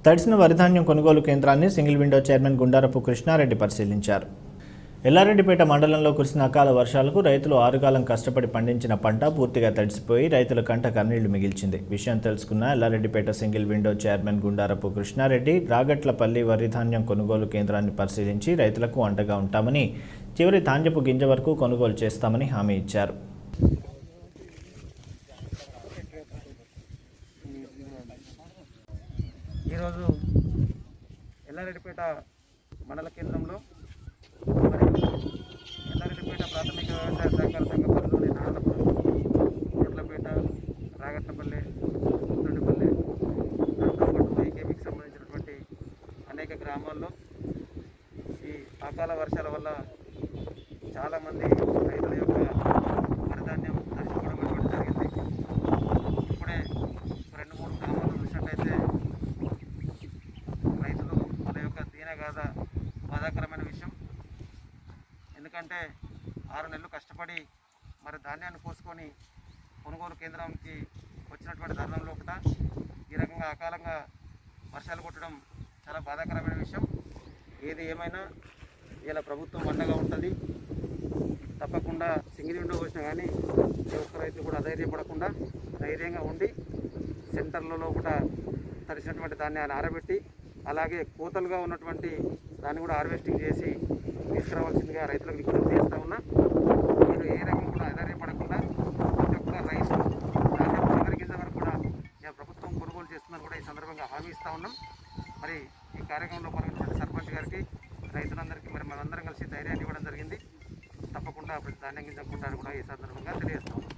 తడిసిన వరిధాన్యం కొనుగోలు కేంద్రాన్ని సింగిల్ విండో చైర్మన్ గుండారపు కృష్ణారెడ్డి పరిశీలించారు ఎల్లారెడ్డిపేట మండలంలో కురిసిన అకాల వర్షాలకు రైతులు ఆరుకాలం కష్టపడి పండించిన పంట పూర్తిగా తడిసిపోయి రైతుల కంట కన్నీళ్లు మిగిల్చింది విషయం తెలుసుకున్న Yellareddypet single window chairman గుండారపు Krishna Reddy రాగట్లపల్లి వరిధాన్యం కొనుగోలు కేంద్రాన్ని పరిశీలించి రైతులకు అండగా ఉంటామని చివరి ధాన్యపు గింజ వరకు కొనుగోలు చేస్తామని హామీ ఇచ్చారు ఈరోజు ఎల్లారెడ్డిపేట మండల కేంద్రంలో మరియు ఎల్లారెడ్డిపేట ప్రాథమిక వ్యవసాయ సహకార సంఘ పరిధిలోని నారాయణపురం రోడ్లపేట రాగట్లపల్లె తొండిపల్లె నరకంపట్టు ఐకేపీకి సంబంధించినటువంటి అనేక గ్రామాల్లో ఈ అకాల వర్షాల వల్ల చాలామంది రైతుల యొక్క వరిధాన్యం తడిచిపోవడం అనేటువంటి జరిగింది ఇప్పుడే రెండు మూడు గ్రామాల్లో చూసినట్టయితే రైతులు వాళ్ళ యొక్క దీనగాథ బాధాకరమైన విషయం ఎందుకంటే ఆరు నెలలు కష్టపడి మరి ధాన్యాన్ని కోసుకొని కొనుగోలు కేంద్రానికి వచ్చినటువంటి తరుణంలో కూడా ఈ రకంగా అకాలంగా వర్షాలు కొట్టడం చాలా బాధాకరమైన విషయం ఏది ఏమైనా ఇలా ప్రభుత్వం అండగా ఉంటుంది తప్పకుండా సింగిల్ విండో వచ్చినా కానీ ఏ ఒక్క రైతులు కూడా అధైర్యపడకుండా ధైర్యంగా ఉండి సెంటర్లలో కూడా తడిసినటువంటి ధాన్యాన్ని ఆరబెట్టి అలాగే కోతలుగా ఉన్నటువంటి దాన్ని కూడా హార్వెస్టింగ్ చేసి తీసుకురావాల్సిందిగా రైతులకు విజ్ఞప్తి చేస్తూ ఉన్నా మీరు ఏ రకంగా కూడా ఆధారపడకుండా ప్రతి ఒక్క రైతు ధాన్యం చివరి గింజ వరకు కూడా ఇక ప్రభుత్వం కొనుగోలు చేస్తుందని కూడా ఈ సందర్భంగా హామీ ఇస్తూ ఉన్నాం మరి ఈ కార్యక్రమంలో పాల్గొన్నటువంటి సర్పంచ్ గారికి రైతులందరికీ మరి మనందరం కలిసి ధైర్యాన్ని ఇవ్వడం జరిగింది తప్పకుండా ప్రతి ధాన్యం గింజ కొంటారు కూడా ఈ సందర్భంగా తెలియజేస్తాం